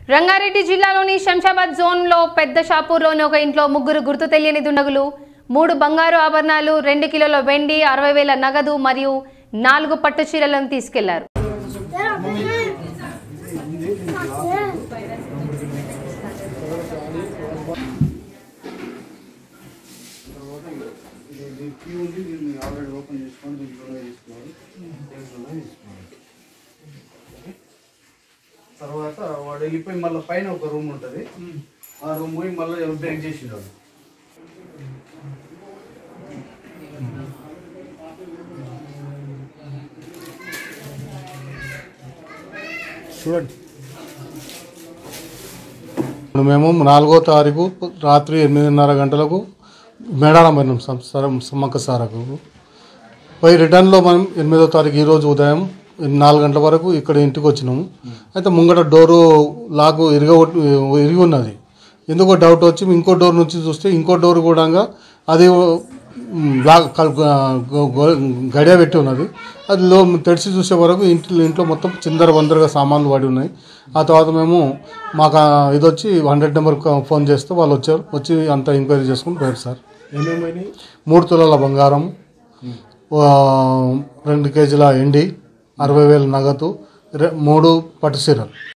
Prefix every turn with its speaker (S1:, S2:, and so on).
S1: రంగారెడ్డి జిల్లాలోని శంషాబాద్ జోన్లో పెద్ద షాపూర్లోని ఒక ఇంట్లో ముగ్గురు గుర్తు తెలియని దుండగులు మూడు బంగారు ఆభరణాలు రెండు కిలోల వెండి అరవై వేల నగదు మరియు నాలుగు పట్టు చీరలను తీసుకెళ్లారు
S2: ఇది కీ ఉంది దీన్ని ఆల్రెడీ ఓపెన్ చేసుకొని దీంట్లోనే తీసుకోవాలి దీంట్లోనే తీసుకోవాలి తర్వాత వాడు వెళ్ళిపోయి మళ్ళీ పైన ఒక రూమ్ ఉంటుంది ఆ రూమ్ పోయి మళ్ళీ బ్రేక్ చేసిండాడు
S3: చూడండి ఇప్పుడు మేము నాలుగో తారీఖు రాత్రి ఎనిమిదిన్నర గంటలకు మేడారం పోయినాం సం- సరం- సమ్మక్క సారకు పోయి రిటర్న్లో మనం ఎనిమిదో తారీఖు ఈరోజు ఉదయం నాలుగు గంటల వరకు ఇక్కడ ఇంటికి వచ్చినాము అయితే ముంగట డోరు లాగు ఇరిగ ఇరిగి ఉన్నది ఎందుకో డౌట్ వచ్చి ఇంకో డోర్ నుంచి చూస్తే ఇంకో డోర్ కూడా అది మ్, లాక్ కల్- గ- గ- గడియ పెట్టి ఉన్నది అది లో తెరిచి చూసే వరకు ఇంట్లో ఇంట్లో మొత్తం చిందర వందరగా సామాన్లు పడి ఉన్నాయి ఆ తర్వాత మేము మాకు ఆ ఇది వచ్చి హండ్రెడ్ నెంబర్కి ఫోన్ చేస్తే వాళ్ళు వచ్చారు వచ్చి అంతా ఎంక్వైరీ చేసుకుని పోయారు సార్ మూడు తులాల బంగారం ఆ, రెండు కేజీల ఎండి అరవై వేల నగదు రె- మూడు పట్టు చీరలు